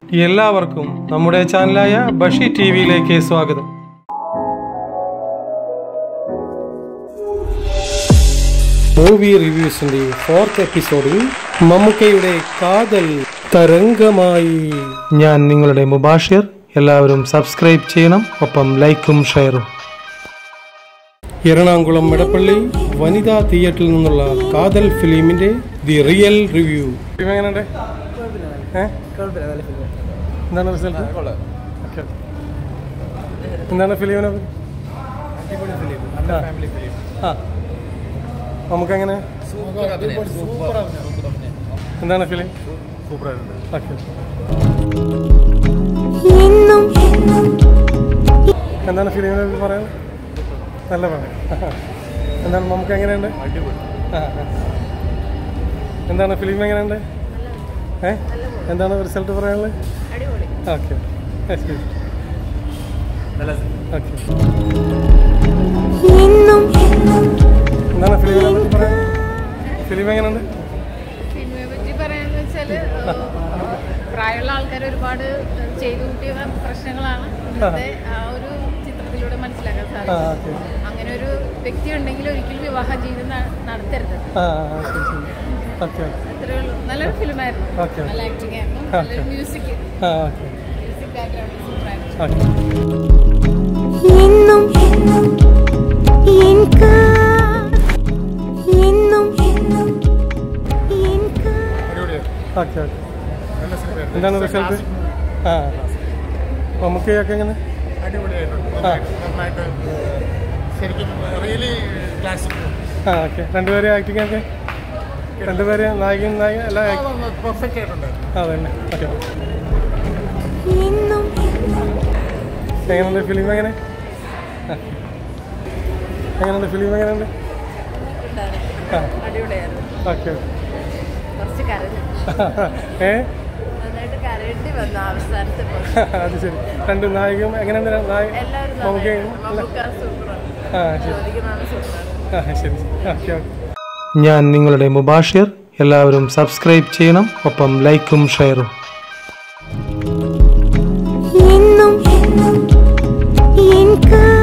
എല്ലാവർക്കും നമ്മുടെ ചാനലായ ബഷി ടി വിയിലേക്ക് സ്വാഗതം മൂവി റിവ്യൂസിന്റെ ഫോർത്ത് എപ്പിസോഡിൽ മമ്മൂക്കയുടെ കാതൽ തരംഗമായി ഞാൻ നിങ്ങളുടെ മുബാഷിർ എല്ലാവരും സബ്സ്ക്രൈബ് ചെയ്യണം ഒപ്പം ലൈക്കും ഷെയറും എറണാകുളം മെടപ്പള്ളി വനിതാ തിയേറ്ററിൽ നിന്നുള്ള കാതൽ ഫിലിമിന്റെ ദി റിയൽ റിവ്യൂ എങ്ങനെയുണ്ട് ഏഹ് എന്താണ് റിസൾട്ട് ഓക്കെ എന്താണ് ഫിലിമിനെ ആ നമുക്ക് എങ്ങനെ എന്താണ് ഫിലിം ഓക്കെ എന്നും എന്താണ് ഫിലിമിനെ പറ്റി പറയാൻ നല്ല പടം എന്താണ് നമുക്ക് എങ്ങനെയുണ്ട് ആ, ആ. എന്താണ് ഫിലിം എങ്ങനെയുണ്ട് ഏ എന്താണ് റിസൾട്ട് പറയാനുള്ളത് ഓക്കെ ശരി ഓക്കെ എന്നും എന്താണ് ഫിലിമിനെ പറ്റി പറയാൻ ഫിലിം എങ്ങനെയുണ്ട് സിനിമയെ പറ്റി പറയാന്ന് വെച്ചാല് പ്രായമുള്ള ആൾക്കാർ ഒരുപാട് ചെയ്തു കൂട്ടിയ പ്രശ്നങ്ങളാണ് ഇന്നത്തെ ആ ഒരു ചിത്രത്തിലൂടെ മനസ്സിലാക്കാൻ ആ സാധിക്കും ഓക്കെ അങ്ങനെ ഒരു വ്യക്തി ഉണ്ടെങ്കിൽ ഒരിക്കലും വിവാഹ ജീവിതം ന- നടത്തരുത് ആ ആ, ശരി ശരി ഓക്കെ അത്രേ ഉള്ളൂ നല്ലൊരു ഫിലിമായിരുന്നു Okay. നല്ല ആക്ടിങ് ആയിരുന്നു Okay. നല്ലൊരു മ്യൂസിക് ആ ഓക്കെ മ്യൂസിക് ബാക്ക്ഗ്രൗണ്ട് സൂപ്പറായിരുന്നു ഓക്കെ എന്നും എനിക്ക് എന്നും എനിക്ക് ഓക്കെ ഓക്കെ എന്താണ് റിസൾട്ട് ആ മമ്മൂക്കയൊക്കെ എങ്ങനെ ആ. ശരിക്കും റിയലി ക്ലാസിക് ആ ഓക്കെ രണ്ടുപേരും ആക്ടിങ് ഒക്കെ രണ്ടുപേര് നായകൻ നായകൻ എല്ലാം act- പെർഫെക്റ്റ് ആയിട്ടുണ്ട് ആ തന്നെ ഓക്കെ എന്നും എങ്ങനെയുണ്ട് ഫിലിം എങ്ങനെ ആ. എങ്ങനെയുണ്ട് ഫിലിം എങ്ങനെയുണ്ട് ആ അടിപൊളിയായിരുന്നു ഓക്കെ കുറച്ച് കരഞ്ഞു ഏ നന്നായിട്ട് കരയേണ്ടി വന്നു അവസാനത്തെ അത് ശരി രണ്ട് നായകം എങ്ങനെയുണ്ട് നായക എല്ലാവരും മമ്മൂക്ക മമ്മൂക്ക സൂപ്പറാണ് ആ ശരി ചോദിക്കുന്നതാണ് സൂപ്പറാണ് ആ ശരി ഓക്കെ ഓക്കെ ഞാൻ നിങ്ങളുടെ മുബാഷിർ എല്ലാവരും സബ്സ്ക്രൈബ് ചെയ്യണം ഒപ്പം ലൈക്കും ഷെയറും എന്നും എനിക്ക്